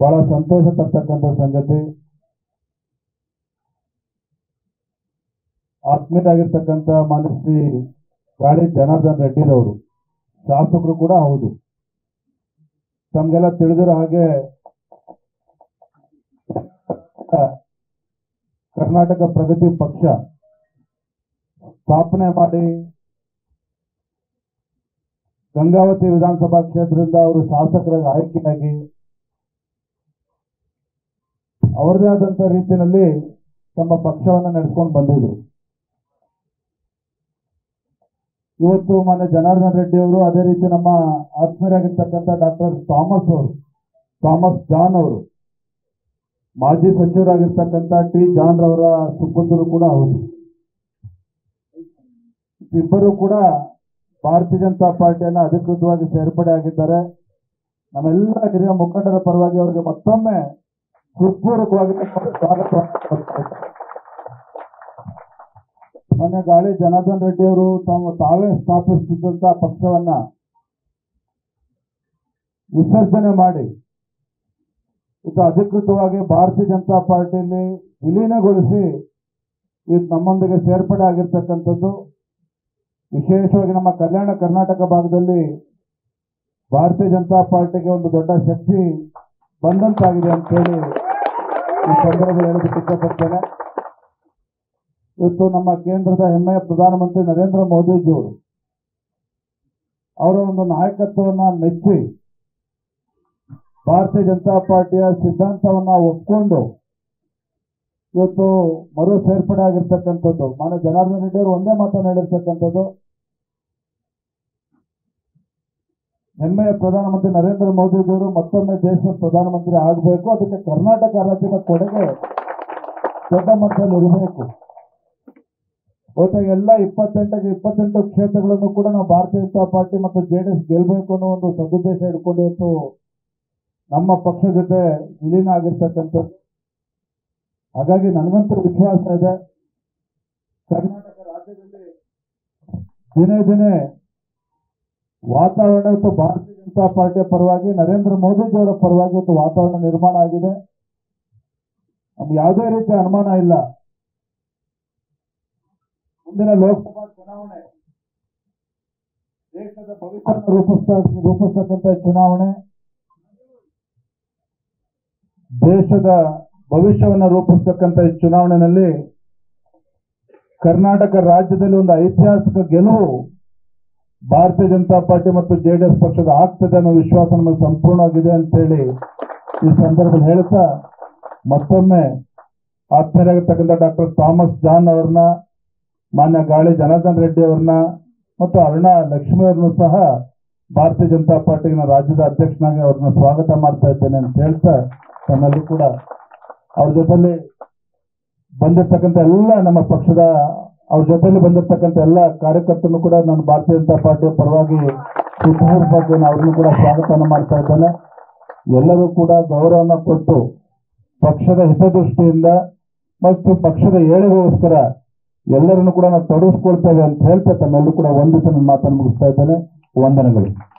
ಬಹಳ ಸಂತೋಷ ತರ್ತಕ್ಕಂಥ ಸಂಗತಿ ಆತ್ಮೀಯರಾಗಿರ್ತಕ್ಕಂಥ ಮಾನಶ್ರೀ ಗಾಳಿ ಜನಾರ್ದನ್ ರೆಡ್ಡಿರವರು ಶಾಸಕರು ಕೂಡ ಹೌದು ತಮ್ಗೆಲ್ಲ ತಿಳಿದಿರೋ ಹಾಗೆ ಕರ್ನಾಟಕ ಪ್ರಗತಿ ಪಕ್ಷ ಸ್ಥಾಪನೆ ಮಾಡಿ ಗಂಗಾವತಿ ವಿಧಾನಸಭಾ ಕ್ಷೇತ್ರದಿಂದ ಅವರು ಶಾಸಕರಾಗಿ ಆಯ್ಕೆಯಾಗಿ ಅವರದೇ ಆದಂತ ರೀತಿಯಲ್ಲಿ ತಮ್ಮ ಪಕ್ಷವನ್ನು ನಡೆಸ್ಕೊಂಡು ಬಂದಿದ್ರು ಇವತ್ತು ಮಾನ್ಯ ಜನಾರ್ದನ್ ರೆಡ್ಡಿ ಅವರು ಅದೇ ರೀತಿ ನಮ್ಮ ಆತ್ಮೀಯರಾಗಿರ್ತಕ್ಕಂಥ ಡಾಕ್ಟರ್ ಥಾಮಸ್ ಅವರು ಥಾಮಸ್ ಜಾನ್ ಅವರು ಮಾಜಿ ಸಚಿವರಾಗಿರ್ತಕ್ಕಂಥ ಟಿ ಜಾನ್ ರವರ ಸುಪುತ್ರರು ಕೂಡ ಹೌದು ಇಬ್ಬರು ಕೂಡ ಭಾರತೀಯ ಜನತಾ ಪಾರ್ಟಿಯನ್ನ ಅಧಿಕೃತವಾಗಿ ಸೇರ್ಪಡೆ ಆಗಿದ್ದಾರೆ ನಮ್ಮೆಲ್ಲ ಹಿರಿಯ ಮುಖಂಡರ ಪರವಾಗಿ ಅವರಿಗೆ ಮತ್ತೊಮ್ಮೆ ಹೃತ್ಪೂರ್ವಕವಾಗಿ ಸ್ವಾಗತವನ್ನು ಕೋರ್ತಾ ಇದ್ದೇನೆ. ಮೊನ್ನೆ ಗಾಳಿ ಜನಾರ್ದನ್ ರೆಡ್ಡಿ ಅವರು ತಾವು ತಾವೇ ಸ್ಥಾಪಿಸುತ್ತಿದ್ದಂತ ಪಕ್ಷವನ್ನ ವಿಸರ್ಜನೆ ಮಾಡಿ ಇದು ಅಧಿಕೃತವಾಗಿ ಭಾರತೀಯ ಜನತಾ ಪಾರ್ಟಿಯಲ್ಲಿ ವಿಲೀನಗೊಳಿಸಿ ಇದು ನಮ್ಮೊಂದಿಗೆ ಸೇರ್ಪಡೆ ಆಗಿರ್ತಕ್ಕಂಥದ್ದು ವಿಶೇಷವಾಗಿ ನಮ್ಮ ಕಲ್ಯಾಣ ಕರ್ನಾಟಕ ಭಾಗದಲ್ಲಿ ಭಾರತೀಯ ಜನತಾ ಪಾರ್ಟಿಗೆ ಒಂದು ದೊಡ್ಡ ಶಕ್ತಿ ಬಂದಂತಾಗಿದೆ ಅಂತ ಹೇಳಿ ಈ ಸಂದರ್ಭದಲ್ಲಿ ಹೇಳೋದಕ್ಕೆ ಇಷ್ಟಪಡ್ತೇನೆ ಇವತ್ತು ನಮ್ಮ ಕೇಂದ್ರದ ಹೆಮ್ಮೆಯ ಪ್ರಧಾನಮಂತ್ರಿ ನರೇಂದ್ರ ಮೋದಿಜಿಯವರು ಅವರ ಒಂದು ನಾಯಕತ್ವವನ್ನ ಮೆಚ್ಚಿ ಭಾರತೀಯ ಜನತಾ ಪಾರ್ಟಿಯ ಸಿದ್ಧಾಂತವನ್ನ ಒಪ್ಕೊಂಡು ಇವತ್ತು ಮರು ಸೇರ್ಪಡೆ ಆಗಿರ್ತಕ್ಕಂಥದ್ದು ಮಾನ್ಯ ಜನಾರ್ದನ್ ರೆಡ್ಡಿ ಅವರು ಒಂದೇ ಮಾತನ್ನು ಹೇಳಿರ್ತಕ್ಕಂಥದ್ದು ಹೆಮ್ಮೆಯ ಪ್ರಧಾನಮಂತ್ರಿ ನರೇಂದ್ರ ಮೋದಿಜಿಯವರು ಮತ್ತೊಮ್ಮೆ ದೇಶದ ಪ್ರಧಾನಮಂತ್ರಿ ಆಗಬೇಕು ಅದಕ್ಕೆ ಕರ್ನಾಟಕ ರಾಜ್ಯದ ಕೊಡುಗೆ ದೊಡ್ಡ ಮಟ್ಟದಲ್ಲಿ ಇರಬೇಕು ಬಹುತೇಕ ಎಲ್ಲ ಇಪ್ಪತ್ತೆಂಟಕ್ಕೆ ಇಪ್ಪತ್ತೆಂಟು ಕ್ಷೇತ್ರಗಳನ್ನು ಕೂಡ ನಾವು ಭಾರತೀಯ ಜನತಾ ಪಾರ್ಟಿ ಮತ್ತು ಜೆಡಿಎಸ್ ಗೆಲ್ಲಬೇಕು ಅನ್ನೋ ಒಂದು ಸದುದ್ದೇಶ ಇಟ್ಕೊಂಡು ಇವತ್ತು ನಮ್ಮ ಪಕ್ಷ ಜೊತೆ ವಿಲೀನ ಆಗಿರ್ತಕ್ಕಂಥದ್ದು ಹಾಗಾಗಿ ನನಗಂತೂ ವಿಶ್ವಾಸ ಇದೆ ಕರ್ನಾಟಕ ರಾಜ್ಯದಲ್ಲಿ ದಿನೇ ದಿನೇ ವಾತಾವರಣ ಇವತ್ತು ಭಾರತೀಯ ಜನತಾ ಪಾರ್ಟಿಯ ಪರವಾಗಿ ನರೇಂದ್ರ ಮೋದಿಜಿ ಅವರ ಪರವಾಗಿ ಇವತ್ತು ವಾತಾವರಣ ನಿರ್ಮಾಣ ಆಗಿದೆ ನಮ್ಗೆ ಯಾವುದೇ ರೀತಿಯ ಅನುಮಾನ ಇಲ್ಲ ಮುಂದಿನ ಲೋಕಸಭಾ ಚುನಾವಣೆ ದೇಶದ ಭವಿಷ್ಯವನ್ನು ರೂಪಿಸ್ತಾ ರೂಪಿಸ್ತಕ್ಕಂಥ ಚುನಾವಣೆ ದೇಶದ ಭವಿಷ್ಯವನ್ನು ರೂಪಿಸ್ತಕ್ಕಂಥ ಈ ಚುನಾವಣೆಯಲ್ಲಿ ಕರ್ನಾಟಕ ರಾಜ್ಯದಲ್ಲಿ ಒಂದು ಐತಿಹಾಸಿಕ ಗೆಲುವು ಭಾರತೀಯ ಜನತಾ ಪಾರ್ಟಿ ಮತ್ತು ಜೆಡಿಎಸ್ ಪಕ್ಷದ ಆಗ್ತದೆ ಅನ್ನೋ ವಿಶ್ವಾಸ ನಮಗೆ ಸಂಪೂರ್ಣವಾಗಿದೆ ಅಂತ ಹೇಳಿ ಈ ಸಂದರ್ಭದಲ್ಲಿ ಹೇಳ್ತಾ ಮತ್ತೊಮ್ಮೆ ಆತ್ಮೀಯರಾಗಿರ್ತಕ್ಕಂಥ ಡಾಕ್ಟರ್ ಥಾಮಸ್ ಜಾನ್ ಅವರನ್ನ ಮಾನ್ಯ ಗಾಳಿ ಜನಾರ್ದನ್ ರೆಡ್ಡಿ ಅವರನ್ನ ಮತ್ತು ಅರುಣಾ ಲಕ್ಷ್ಮಿ ಅವ್ರನ್ನು ಸಹ ಭಾರತೀಯ ಜನತಾ ಪಾರ್ಟಿಗೆ ನಾನು ರಾಜ್ಯದ ಅಧ್ಯಕ್ಷನಾಗಿ ಅವ್ರನ್ನ ಸ್ವಾಗತ ಮಾಡ್ತಾ ಇದ್ದೇನೆ ಅಂತ ಹೇಳ್ತಾ ತನ್ನಲ್ಲಿ ಕೂಡ ಅವ್ರ ಜೊತೆಲಿ ಬಂದಿರ್ತಕ್ಕಂಥ ಎಲ್ಲ ನಮ್ಮ ಪಕ್ಷದ ಅವ್ರ ಜೊತೆಲಿ ಬಂದಿರ್ತಕ್ಕಂಥ ಎಲ್ಲ ಕಾರ್ಯಕರ್ತರನ್ನು ಕೂಡ ನಾನು ಭಾರತೀಯ ಜನತಾ ಪಾರ್ಟಿಯ ಪರವಾಗಿ ಹೃತ್ಪೂರ್ವಕವಾಗಿ ನಾನು ಅವ್ರನ್ನು ಕೂಡ ಸ್ವಾಗತವನ್ನು ಮಾಡ್ತಾ ಇದ್ದೇನೆ ಎಲ್ಲರೂ ಕೂಡ ಗೌರವವನ್ನು ಕೊಟ್ಟು ಪಕ್ಷದ ಹಿತದೃಷ್ಟಿಯಿಂದ ಮತ್ತು ಪಕ್ಷದ ಏಳಿಗೆಗೋಸ್ಕರ ಎಲ್ಲರನ್ನು ಕೂಡ ನಾವು ತೊಡಗಿಸ್ಕೊಳ್ತೇವೆ ಅಂತ ಹೇಳ್ತಾ ತಮ್ಮೆಲ್ಲರೂ ಕೂಡ ಒಂದಿಸ ನನ್ನ ಮಾತನ್ನು ಮುಗಿಸ್ತಾ ಇದ್ದೇನೆ ವಂದನೆಗಳು